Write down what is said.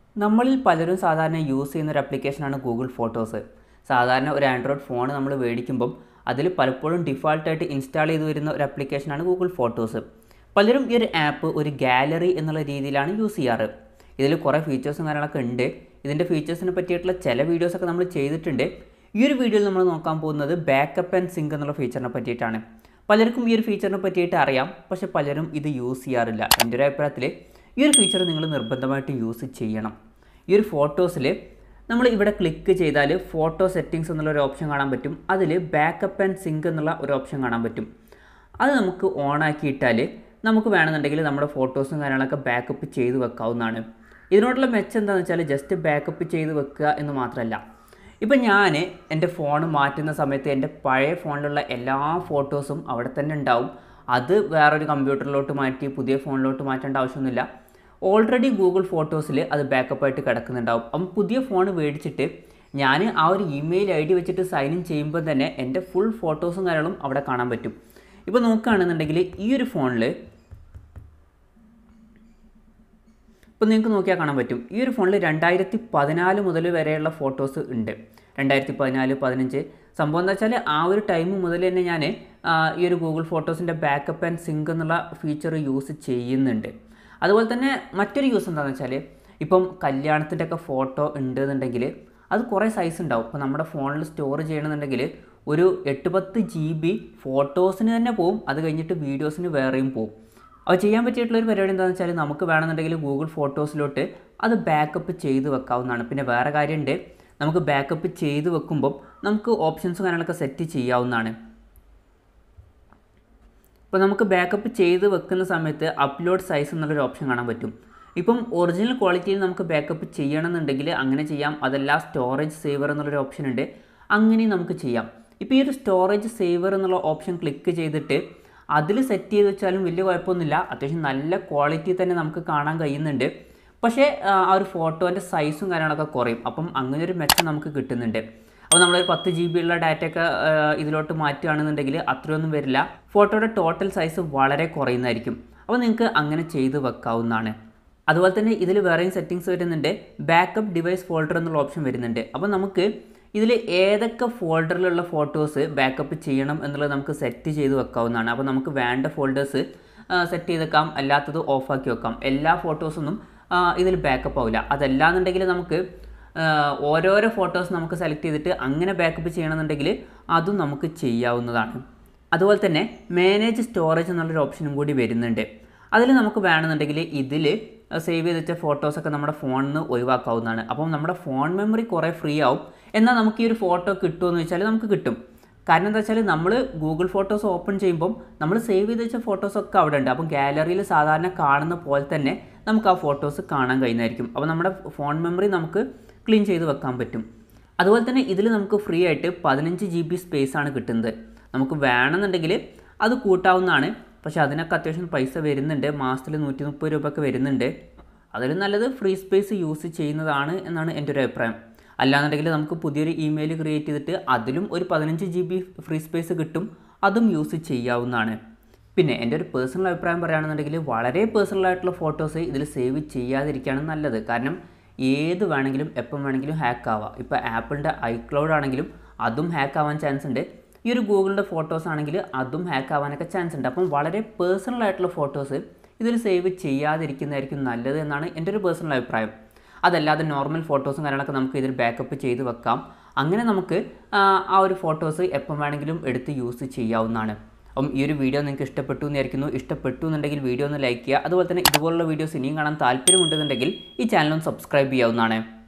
നമ്മളിൽ പലരും സാധാരണ യൂസ് ചെയ്യുന്ന ഒരു ആപ്ലിക്കേഷനാണ് ഗൂഗിൾ ഫോട്ടോസ് സാധാരണ ഒരു ആൻഡ്രോയിഡ് ഫോൺ നമ്മൾ മേടിക്കുമ്പം അതിൽ പലപ്പോഴും ഡിഫാൾട്ടായിട്ട് ഇൻസ്റ്റാൾ ചെയ്ത് വരുന്ന ഒരു ആപ്ലിക്കേഷനാണ് ഗൂഗിൾ ഫോട്ടോസ് പലരും ഈ ഒരു ആപ്പ് ഒരു ഗാലറി എന്നുള്ള രീതിയിലാണ് യൂസ് ചെയ്യാറ് ഇതിൽ കുറേ ഫീച്ചേഴ്സും കാര്യങ്ങളൊക്കെ ഉണ്ട് ഇതിൻ്റെ ഫീച്ചേഴ്സിനെ പറ്റിയിട്ടുള്ള ചില വീഡിയോസൊക്കെ നമ്മൾ ചെയ്തിട്ടുണ്ട് ഈ ഒരു വീഡിയോയിൽ നമ്മൾ നോക്കാൻ പോകുന്നത് ബാക്കപ്പ് ആൻഡ് സിങ്ക് എന്നുള്ള ഫീച്ചറിനെ പറ്റിയിട്ടാണ് പലർക്കും ഈ ഒരു ഫീച്ചറിനെ പറ്റിയിട്ട് അറിയാം പക്ഷെ പലരും ഇത് യൂസ് ചെയ്യാറില്ല എൻ്റെ ഒരു അഭിപ്രായത്തിൽ ഈ ഒരു ഫീച്ചർ നിങ്ങൾ നിർബന്ധമായിട്ട് യൂസ് ചെയ്യണം ഈ ഒരു ഫോട്ടോസിൽ നമ്മൾ ഇവിടെ ക്ലിക്ക് ചെയ്താൽ ഫോട്ടോ സെറ്റിങ്സ് എന്നുള്ള ഒരു ഓപ്ഷൻ കാണാൻ പറ്റും അതിൽ ബാക്കപ്പ് ആൻഡ് സിങ്ക് എന്നുള്ള ഒരു ഓപ്ഷൻ കാണാൻ പറ്റും അത് നമുക്ക് ഓൺ ആക്കിയിട്ടാൽ നമുക്ക് വേണമെന്നുണ്ടെങ്കിൽ നമ്മുടെ ഫോട്ടോസും കാര്യങ്ങളൊക്കെ ബാക്കപ്പ് ചെയ്ത് വെക്കാവുന്നതാണ് ഇതിനോടുള്ള മെച്ചം എന്താണെന്ന് വെച്ചാൽ ജസ്റ്റ് ബാക്കപ്പ് ചെയ്ത് വെക്കുക എന്ന് മാത്രമല്ല ഇപ്പം ഞാൻ എൻ്റെ ഫോൺ മാറ്റുന്ന സമയത്ത് എൻ്റെ പഴയ ഫോണിലുള്ള എല്ലാ ഫോട്ടോസും അവിടെ തന്നെ ഉണ്ടാവും അത് വേറൊരു കമ്പ്യൂട്ടറിലോട്ട് മാറ്റി പുതിയ ഫോണിലോട്ട് മാറ്റേണ്ട ആവശ്യമൊന്നുമില്ല ഓൾറെഡി ഗൂഗിൾ ഫോട്ടോസിൽ അത് ബാക്കപ്പായിട്ട് കിടക്കുന്നുണ്ടാവും അപ്പം പുതിയ ഫോൺ മേടിച്ചിട്ട് ഞാൻ ആ ഒരു ഇമെയിൽ ഐ ഡി വെച്ചിട്ട് സൈൻ ഇൻ ചെയ്യുമ്പോൾ തന്നെ എൻ്റെ ഫുൾ ഫോട്ടോസും കാര്യങ്ങളും അവിടെ കാണാൻ പറ്റും ഇപ്പോൾ നോക്കുകയാണെന്നുണ്ടെങ്കിൽ ഈ ഒരു ഫോണിൽ ഇപ്പോൾ നിങ്ങൾക്ക് നോക്കിയാൽ കാണാൻ പറ്റും ഈ ഒരു ഫോണിൽ രണ്ടായിരത്തി പതിനാല് മുതൽ വരെയുള്ള ഫോട്ടോസ് ഉണ്ട് രണ്ടായിരത്തി പതിനാല് പതിനഞ്ച് സംഭവം എന്താ വെച്ചാൽ ആ ഒരു ടൈം മുതൽ തന്നെ ഞാൻ ഈ ഒരു ഗൂഗിൾ ഫോട്ടോസിൻ്റെ ബാക്കപ്പ് ആൻഡ് സിങ്ക് എന്നുള്ള ഫീച്ചർ യൂസ് ചെയ്യുന്നുണ്ട് അതുപോലെ തന്നെ മറ്റൊരു യൂസ് എന്താണെന്ന് വെച്ചാൽ ഇപ്പം കല്യാണത്തിൻ്റെ ഒക്കെ ഫോട്ടോ ഉണ്ടെന്നുണ്ടെങ്കിൽ അത് കുറേ സൈസ് ഉണ്ടാവും ഇപ്പോൾ നമ്മുടെ ഫോണിൽ സ്റ്റോർ ചെയ്യണമെന്നുണ്ടെങ്കിൽ ഒരു എട്ട് പത്ത് ജി ബി ഫോട്ടോസിന് തന്നെ പോവും അത് കഴിഞ്ഞിട്ട് വീഡിയോസിന് വേറെയും പോവും അത് ചെയ്യാൻ പറ്റിയിട്ടുള്ള ഒരു പരിപാടി എന്താണെന്ന് വെച്ചാൽ നമുക്ക് വേണമെന്നുണ്ടെങ്കിൽ ഗൂഗിൾ ഫോട്ടോസിലോട്ട് അത് ബാക്കപ്പ് ചെയ്ത് വെക്കാവുന്നതാണ് പിന്നെ വേറെ കാര്യമുണ്ട് നമുക്ക് ബാക്കപ്പ് ചെയ്ത് വെക്കുമ്പം നമുക്ക് ഓപ്ഷൻസും കാര്യങ്ങളൊക്കെ സെറ്റ് ചെയ്യാവുന്നതാണ് ഇപ്പോൾ നമുക്ക് ബാക്കപ്പ് ചെയ്ത് വെക്കുന്ന സമയത്ത് അപ്ലോഡ് സൈസ് എന്നുള്ളൊരു ഓപ്ഷൻ കാണാൻ പറ്റും ഇപ്പം ഒറിജിനൽ ക്വാളിറ്റിയിൽ നമുക്ക് ബാക്കപ്പ് ചെയ്യണമെന്നുണ്ടെങ്കിൽ അങ്ങനെ ചെയ്യാം അതല്ല സ്റ്റോറേജ് സേവർ എന്നുള്ളൊരു ഓപ്ഷൻ ഉണ്ട് അങ്ങനെ നമുക്ക് ചെയ്യാം ഇപ്പോൾ ഈ ഒരു സ്റ്റോറേജ് സേവർ എന്നുള്ള ഓപ്ഷൻ ക്ലിക്ക് ചെയ്തിട്ട് അതിൽ സെറ്റ് ചെയ്ത് വെച്ചാലും വലിയ കുഴപ്പമൊന്നുമില്ല അത്യാവശ്യം നല്ല ക്വാളിറ്റി തന്നെ നമുക്ക് കാണാൻ കഴിയുന്നുണ്ട് പക്ഷേ ആ ഒരു ഫോട്ടോൻ്റെ സൈസും കാര്യങ്ങളൊക്കെ കുറയും അപ്പം അങ്ങനെ ഒരു മെച്ചം നമുക്ക് കിട്ടുന്നുണ്ട് അപ്പോൾ നമ്മളൊരു പത്ത് ജി ബി ഉള്ള ഡാറ്റയൊക്കെ ഇതിലോട്ട് മാറ്റുകയാണെന്നുണ്ടെങ്കിൽ അത്രയൊന്നും വരില്ല ഫോട്ടോയുടെ ടോട്ടൽ സൈസ് വളരെ കുറയുന്നതായിരിക്കും അപ്പോൾ നിങ്ങൾക്ക് അങ്ങനെ ചെയ്ത് വെക്കാവുന്നതാണ് അതുപോലെ തന്നെ ഇതിൽ വേറെയും സെറ്റിങ്സ് വരുന്നുണ്ട് ബാക്കപ്പ് ഡിവൈസ് ഫോൾഡർ എന്നുള്ള ഓപ്ഷൻ വരുന്നുണ്ട് അപ്പോൾ നമുക്ക് ഇതിൽ ഏതൊക്കെ ഫോൾഡറിലുള്ള ഫോട്ടോസ് ബാക്കപ്പ് ചെയ്യണം എന്നുള്ളത് നമുക്ക് സെറ്റ് ചെയ്ത് വെക്കാവുന്നതാണ് അപ്പോൾ നമുക്ക് വേണ്ട ഫോൾഡേഴ്സ് സെറ്റ് ചെയ്ത് വെക്കാം അല്ലാത്തത് ഓഫാക്കി വെക്കാം എല്ലാ ഫോട്ടോസൊന്നും ഇതിൽ ബാക്കപ്പ് ആവില്ല അതല്ലാന്നുണ്ടെങ്കിൽ നമുക്ക് ഓരോരോ ഫോട്ടോസ് നമുക്ക് സെലക്ട് ചെയ്തിട്ട് അങ്ങനെ ബാക്കപ്പ് ചെയ്യണമെന്നുണ്ടെങ്കിൽ അതും നമുക്ക് ചെയ്യാവുന്നതാണ് അതുപോലെ തന്നെ മാനേജ് സ്റ്റോറേജ് എന്നുള്ളൊരു ഓപ്ഷനും കൂടി വരുന്നുണ്ട് അതിൽ നമുക്ക് വേണമെന്നുണ്ടെങ്കിൽ ഇതിൽ സേവ് ചെയ്ത് വെച്ച ഫോട്ടോസൊക്കെ നമ്മുടെ ഫോണിൽ നിന്ന് ഒഴിവാക്കാവുന്നതാണ് അപ്പം നമ്മുടെ ഫോൺ മെമ്മറി കുറേ ഫ്രീ ആവും എന്നാൽ നമുക്ക് ഈ ഒരു ഫോട്ടോ കിട്ടുമെന്ന് വെച്ചാൽ നമുക്ക് കിട്ടും കാരണം എന്താ വെച്ചാൽ നമ്മൾ ഗൂഗിൾ ഫോട്ടോസ് ഓപ്പൺ ചെയ്യുമ്പം നമ്മൾ സേവ് ചെയ്ത് വെച്ച ഫോട്ടോസൊക്കെ അവിടെ ഉണ്ട് അപ്പം ഗാലറിയിൽ സാധാരണ കാണുന്ന പോലെ തന്നെ നമുക്ക് ആ ഫോട്ടോസ് കാണാൻ കഴിയുന്നതായിരിക്കും അപ്പോൾ നമ്മുടെ ഫോൺ മെമ്മറി നമുക്ക് ക്ലീൻ ചെയ്ത് വെക്കാൻ പറ്റും അതുപോലെ തന്നെ ഇതിൽ നമുക്ക് ഫ്രീ ആയിട്ട് പതിനഞ്ച് ജി ബി സ്പേസ് ആണ് കിട്ടുന്നത് നമുക്ക് വേണമെന്നുണ്ടെങ്കിൽ അത് കൂട്ടാവുന്നതാണ് പക്ഷേ അതിനൊക്കെ അത്യാവശ്യം പൈസ വരുന്നുണ്ട് മാസത്തിൽ നൂറ്റി മുപ്പത് രൂപ ഒക്കെ വരുന്നുണ്ട് അതിൽ നല്ലത് ഫ്രീ സ്പേസ് യൂസ് ചെയ്യുന്നതാണ് എന്നാണ് എൻ്റെ ഒരു അഭിപ്രായം അല്ലാന്നുണ്ടെങ്കിൽ നമുക്ക് പുതിയൊരു ഇമെയിൽ ക്രിയേറ്റ് ചെയ്തിട്ട് അതിലും ഒരു പതിനഞ്ച് ജി ബി ഫ്രീ സ്പേസ് കിട്ടും അതും യൂസ് ചെയ്യാവുന്നതാണ് പിന്നെ എൻ്റെ ഒരു പേഴ്സണൽ അഭിപ്രായം പറയുകയാണെന്നുണ്ടെങ്കിൽ വളരെ പേഴ്സണൽ ആയിട്ടുള്ള ഫോട്ടോസ് ഇതിൽ സേവ് ചെയ്യാതിരിക്കുകയാണ് നല്ലത് കാരണം ഏത് വേണമെങ്കിലും എപ്പം വേണമെങ്കിലും ഹാക്ക് ആവാം ഇപ്പോൾ ആപ്പിളിൻ്റെ ഐക്ലൗഡ് ആണെങ്കിലും അതും ഹാക്ക് ആവാൻ ചാൻസ് ഉണ്ട് ഈ ഒരു ഗൂഗിളിൻ്റെ ഫോട്ടോസ് ആണെങ്കിൽ അതും ഹാക്ക് ആവാനൊക്കെ ചാൻസ് ഉണ്ട് അപ്പം വളരെ പേഴ്സണൽ ആയിട്ടുള്ള ഫോട്ടോസ് ഇതിൽ സേവ് ചെയ്യാതിരിക്കുന്നതായിരിക്കും നല്ലത് എന്നാണ് എൻ്റെ ഒരു പേഴ്സണൽ അഭിപ്രായം അതല്ലാതെ നോർമൽ ഫോട്ടോസും കാര്യങ്ങളൊക്കെ നമുക്ക് ഇതിൽ ബാക്കപ്പ് ചെയ്ത് വെക്കാം അങ്ങനെ നമുക്ക് ആ ഒരു ഫോട്ടോസ് എപ്പം വേണമെങ്കിലും എടുത്ത് യൂസ് ചെയ്യാവുന്നതാണ് അപ്പം ഈ ഒരു വീഡിയോ നിങ്ങൾക്ക് ഇഷ്ടപ്പെട്ടു എന്നായിരിക്കുന്നു ഇഷ്ടപ്പെട്ടു എന്നുണ്ടെങ്കിൽ വീഡിയോ ഒന്ന് ലൈക്ക് ചെയ്യുക അതുപോലെ തന്നെ ഇതുപോലുള്ള വീഡിയോസ് ഇനിയും കാണാൻ താല്പര്യമുണ്ടെന്നുണ്ടെങ്കിൽ ഈ ചാനൽ ഒന്ന് സബ്സ്ക്രൈബ് ചെയ്യാവുന്നതാണ്